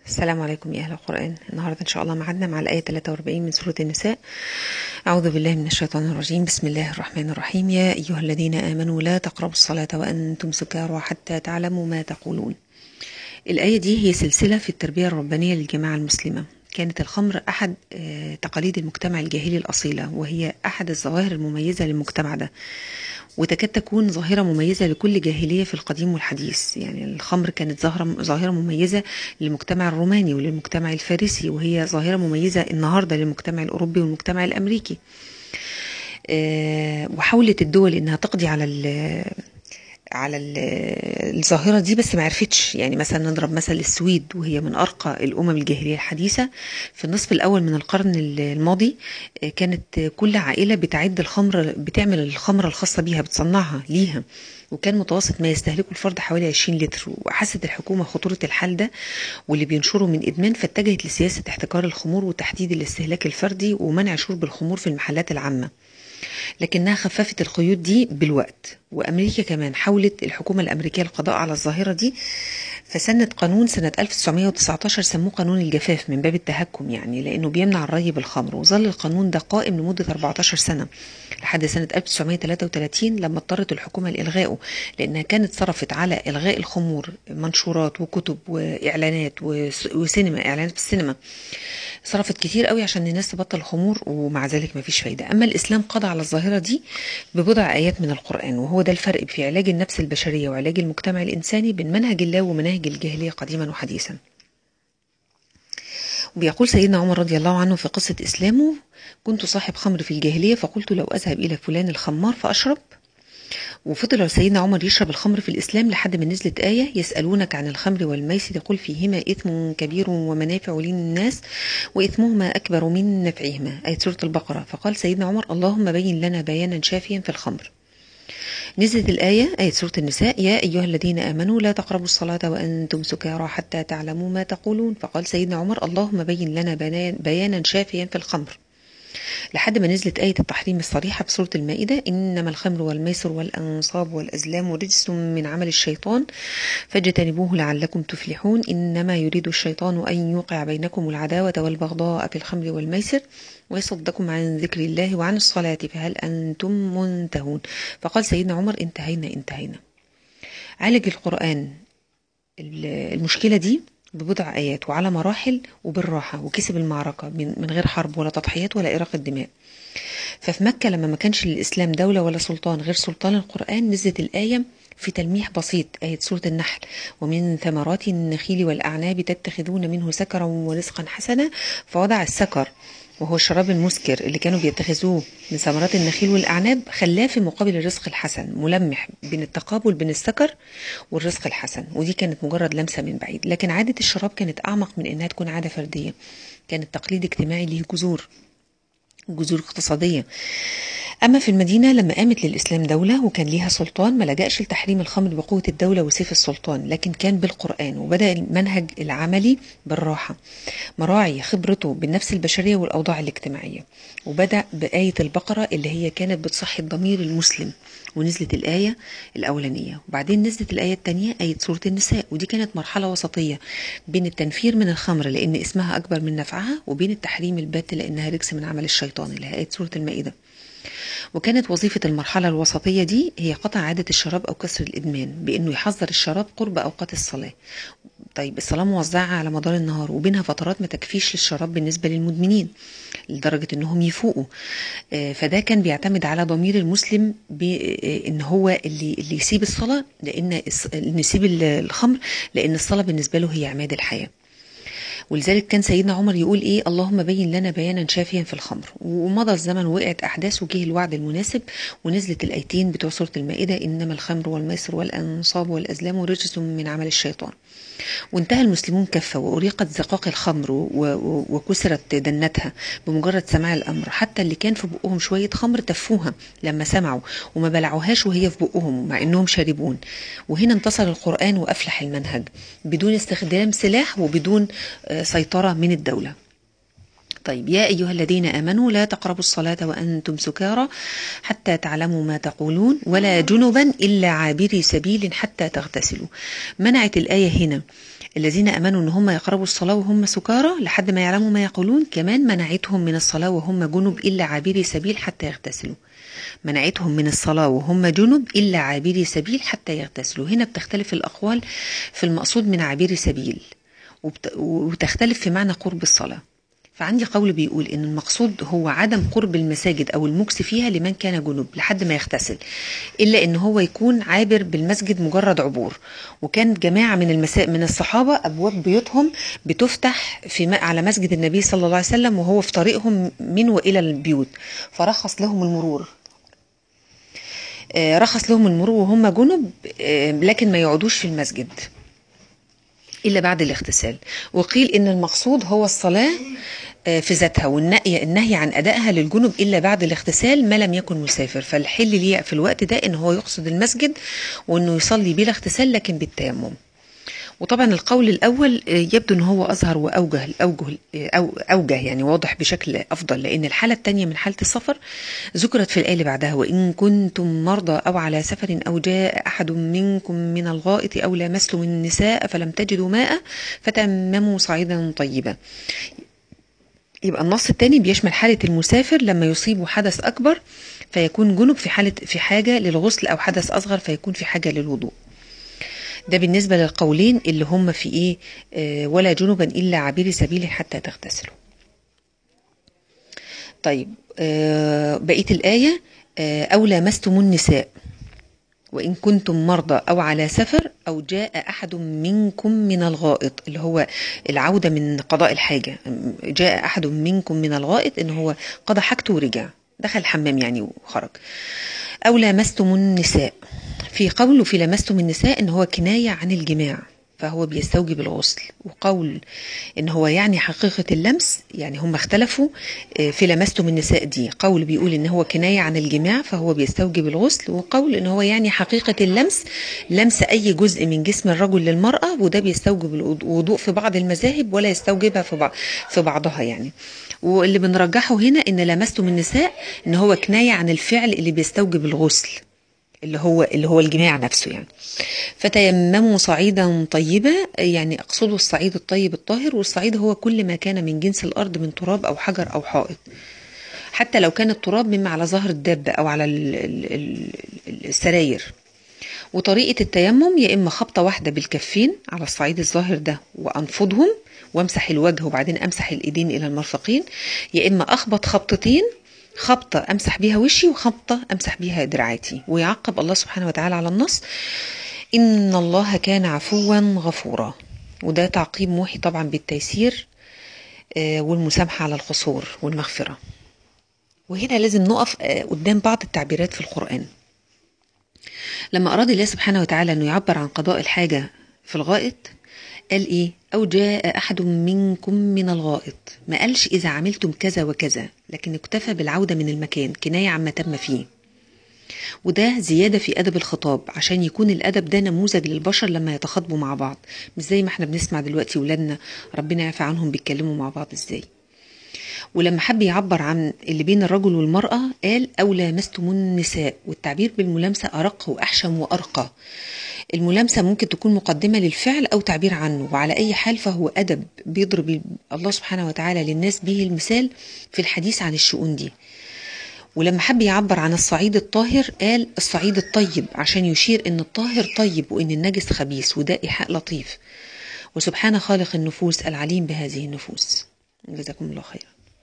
السلام عليكم يا أهل القرآن النهاردة إن شاء الله معدنا مع الآية 43 من سورة النساء أعوذ بالله من الشيطان الرجيم بسم الله الرحمن الرحيم يا أيها الذين آمنوا لا تقربوا الصلاة وأنتم سكارى حتى تعلموا ما تقولون الآية دي هي سلسلة في التربية الربانية للجماعة المسلمة كانت الخمر أحد آه، تقاليد المجتمع الجاهلي الأصيلة وهي أحد الظواهر المميزة للمجتمع ده وتكاد تكون ظاهرة مميزة لكل جاهلية في القديم والحديث يعني الخمر كانت ظاهرة ظاهرة مميزة للمجتمع الروماني وللمجتمع الفارسي وهي ظاهرة مميزة النهاردة للمجتمع الأوروبي والمجتمع الأمريكي آه، وحاولت الدول إنها تقضي على ال- على ال- الظاهرة دي بس ما عرفتش يعني مثلا نضرب مثل السويد وهي من أرقى الأمم الجاهلية الحديثة في النصف الأول من القرن الماضي آه، كانت كل عائلة بتعد الخمر بتعمل الخمرة الخاصة بيها بتصنعها ليها وكان متوسط ما يستهلكه الفرد حوالي 20 لتر وحست الحكومة خطورة الحال ده واللي بينشروا من إدمان فاتجهت لسياسة احتكار الخمور وتحديد الاستهلاك الفردي ومنع شرب الخمور في المحلات العامة لكنها خففت القيود دي بالوقت وامريكا كمان حاولت الحكومه الامريكيه القضاء على الظاهره دي فسنت قانون سنه 1919 سموه قانون الجفاف من باب التهكم يعني لانه بيمنع الري بالخمر وظل القانون ده قائم لمده 14 سنه لحد سنه 1933 لما اضطرت الحكومه لالغائه لانها كانت صرفت على الغاء الخمور منشورات وكتب واعلانات وس- وسينما اعلانات في السينما صرفت كتير قوي عشان الناس تبطل الخمور ومع ذلك مفيش فايده اما الاسلام قضى على الظاهره دي ببضع ايات من القران وهو ده الفرق في علاج النفس البشريه وعلاج المجتمع الانساني بين منهج الله ومناهج الجاهليه قديما وحديثا وبيقول سيدنا عمر رضي الله عنه في قصه اسلامه كنت صاحب خمر في الجاهليه فقلت لو اذهب الى فلان الخمار فاشرب وفضل سيدنا عمر يشرب الخمر في الإسلام لحد ما نزلت آية يسألونك عن الخمر والميسر يقول فيهما إثم كبير ومنافع للناس وإثمهما أكبر من نفعهما آية سورة البقرة فقال سيدنا عمر اللهم بين لنا بيانا شافيا في الخمر نزلت الآية آية سورة النساء يا أيها الذين آمنوا لا تقربوا الصلاة وأنتم سكارى حتى تعلموا ما تقولون فقال سيدنا عمر اللهم بين لنا بيان- بيانا شافيا في الخمر لحد ما نزلت آية التحريم الصريحة بسورة المائدة إنما الخمر والميسر والأنصاب والأزلام رجس من عمل الشيطان فاجتنبوه لعلكم تفلحون إنما يريد الشيطان أن يوقع بينكم العداوة والبغضاء في الخمر والميسر ويصدكم عن ذكر الله وعن الصلاة فهل أنتم منتهون فقال سيدنا عمر انتهينا انتهينا عالج القرآن المشكلة دي ببضع آيات وعلى مراحل وبالراحة وكسب المعركة من من غير حرب ولا تضحيات ولا إراقة دماء ففي مكة لما ما كانش للإسلام دولة ولا سلطان غير سلطان القرآن نزلت الآية في تلميح بسيط آية سورة النحل ومن ثمرات النخيل والأعناب تتخذون منه سكرا ورزقا حسنا فوضع السكر وهو الشراب المسكر اللي كانوا بيتخذوه من ثمرات النخيل والأعناب خلاه في مقابل الرزق الحسن ملمح بين التقابل بين السكر والرزق الحسن ودي كانت مجرد لمسة من بعيد لكن عادة الشراب كانت أعمق من إنها تكون عادة فردية كانت تقليد اجتماعي ليه جذور جذور اقتصادية أما في المدينة لما قامت للإسلام دولة وكان ليها سلطان ما لجأش لتحريم الخمر بقوة الدولة وسيف السلطان لكن كان بالقرآن وبدأ المنهج العملي بالراحة مراعي خبرته بالنفس البشرية والأوضاع الاجتماعية وبدأ بآية البقرة اللي هي كانت بتصحي الضمير المسلم ونزلت الآية الأولانية وبعدين نزلت الآية الثانية آية سورة النساء ودي كانت مرحلة وسطية بين التنفير من الخمر لأن اسمها أكبر من نفعها وبين التحريم البات لأنها رجس من عمل الشيطان اللي هي آية سورة المائدة وكانت وظيفة المرحلة الوسطية دي هي قطع عادة الشراب أو كسر الإدمان بأنه يحذر الشراب قرب أوقات الصلاة طيب الصلاة موزعة على مدار النهار وبينها فترات ما تكفيش للشراب بالنسبة للمدمنين لدرجة انهم يفوقوا آه، فده كان بيعتمد على ضمير المسلم بان هو اللي اللي يسيب الصلاة لان الص- اللي يسيب ال- الخمر لان الصلاة بالنسبة له هي عماد الحياة ولذلك كان سيدنا عمر يقول ايه اللهم بين لنا بيانا شافيا في الخمر ومضى الزمن ووقعت احداث وجه الوعد المناسب ونزلت الايتين بتوع سوره المائده انما الخمر والميسر والانصاب والازلام رجس من عمل الشيطان وانتهى المسلمون كفة وأريقت زقاق الخمر و- و- وكسرت دنتها بمجرد سماع الأمر حتى اللي كان في بقهم شوية خمر تفوها لما سمعوا وما بلعوهاش وهي في بقهم مع إنهم شاربون وهنا انتصر القرآن وأفلح المنهج بدون استخدام سلاح وبدون آه، سيطرة من الدولة طيب يا أيها الذين آمنوا لا تقربوا الصلاة وأنتم سكارى حتى تعلموا ما تقولون ولا جنبا إلا عابري سبيل حتى تغتسلوا منعت الآية هنا الذين امنوا ان هم يقربوا الصلاه وهم سكارى لحد ما يعلموا ما يقولون كمان منعتهم من الصلاه وهم جنب الا عابري سبيل حتى يغتسلوا منعتهم من الصلاه وهم جنب الا عابري سبيل حتى يغتسلوا هنا بتختلف الاقوال في المقصود من عابري سبيل وبت... وتختلف في معنى قرب الصلاه فعندي قول بيقول ان المقصود هو عدم قرب المساجد او المكس فيها لمن كان جنوب لحد ما يغتسل الا ان هو يكون عابر بالمسجد مجرد عبور وكان جماعه من المسا... من الصحابه ابواب بيوتهم بتفتح في م... على مسجد النبي صلى الله عليه وسلم وهو في طريقهم من والى البيوت فرخص لهم المرور آه رخص لهم المرور وهم جنب آه لكن ما يقعدوش في المسجد إلا بعد الاغتسال وقيل إن المقصود هو الصلاة في ذاتها والنهي النهي عن أدائها للجنب إلا بعد الاغتسال ما لم يكن مسافر فالحل ليه في الوقت ده إن هو يقصد المسجد وإنه يصلي بلا اغتسال لكن بالتيمم وطبعا القول الأول يبدو أن هو أظهر وأوجه الأوجه أو أوجه يعني واضح بشكل أفضل لأن الحالة الثانية من حالة السفر ذكرت في الآية اللي بعدها وإن كنتم مرضى أو على سفر أو جاء أحد منكم من الغائط أو لامستم النساء فلم تجدوا ماء فتمموا صعيدا طيبا يبقى النص الثاني بيشمل حالة المسافر لما يصيبه حدث أكبر فيكون جنب في حالة في حاجة للغسل أو حدث أصغر فيكون في حاجة للوضوء ده بالنسبة للقولين اللي هم في إيه آه ولا جنبا إلا عابري سبيل حتى تغتسلوا طيب آه بقية الآية آه أو لامستم النساء وإن كنتم مرضى أو على سفر أو جاء أحد منكم من الغائط اللي هو العودة من قضاء الحاجة جاء أحد منكم من الغائط إن هو قضى حاجته ورجع دخل الحمام يعني وخرج أو لامستم النساء في قول في لمستم النساء إن هو كناية عن الجماع فهو بيستوجب الغسل وقول ان هو يعني حقيقة اللمس يعني هم اختلفوا في لمستم النساء دي قول بيقول ان هو كناية عن الجماع فهو بيستوجب الغسل وقول ان هو يعني حقيقة اللمس لمس اي جزء من جسم الرجل للمرأة وده بيستوجب الوضوء في بعض المذاهب ولا يستوجبها في, بعض في بعضها يعني واللي بنرجحه هنا ان لمستم النساء ان هو كناية عن الفعل اللي بيستوجب الغسل اللي هو اللي هو الجماع نفسه يعني فتيمموا صعيدا طيبا يعني اقصدوا الصعيد الطيب الطاهر والصعيد هو كل ما كان من جنس الارض من تراب او حجر او حائط حتى لو كان التراب مما على ظهر الدابه او على السراير وطريقه التيمم يا اما خبطه واحده بالكفين على الصعيد الظاهر ده وانفضهم وامسح الوجه وبعدين امسح الايدين الى المرفقين يا اما اخبط خبطتين خبطة أمسح بيها وشي وخبطة أمسح بيها دراعاتي ويعقب الله سبحانه وتعالى على النص إن الله كان عفوا غفورا وده تعقيب موحي طبعا بالتيسير والمسامحة على القصور والمغفرة وهنا لازم نقف قدام بعض التعبيرات في القرآن لما أراد الله سبحانه وتعالى أنه يعبر عن قضاء الحاجة في الغائط قال ايه او جاء احد منكم من الغائط ما قالش اذا عملتم كذا وكذا لكن اكتفى بالعوده من المكان كنايه عما تم فيه وده زيادة في أدب الخطاب عشان يكون الأدب ده نموذج للبشر لما يتخاطبوا مع بعض مش زي ما احنا بنسمع دلوقتي ولادنا ربنا يعفى عنهم بيتكلموا مع بعض ازاي ولما حب يعبر عن اللي بين الرجل والمرأة قال أو لامستم النساء والتعبير بالملامسة أرق وأحشم وأرقى الملامسة ممكن تكون مقدمة للفعل أو تعبير عنه وعلى أي حال فهو أدب بيضرب الله سبحانه وتعالى للناس به المثال في الحديث عن الشؤون دي ولما حب يعبر عن الصعيد الطاهر قال الصعيد الطيب عشان يشير ان الطاهر طيب وان النجس خبيث وده إيحاء لطيف وسبحان خالق النفوس العليم بهذه النفوس جزاكم الله خيرا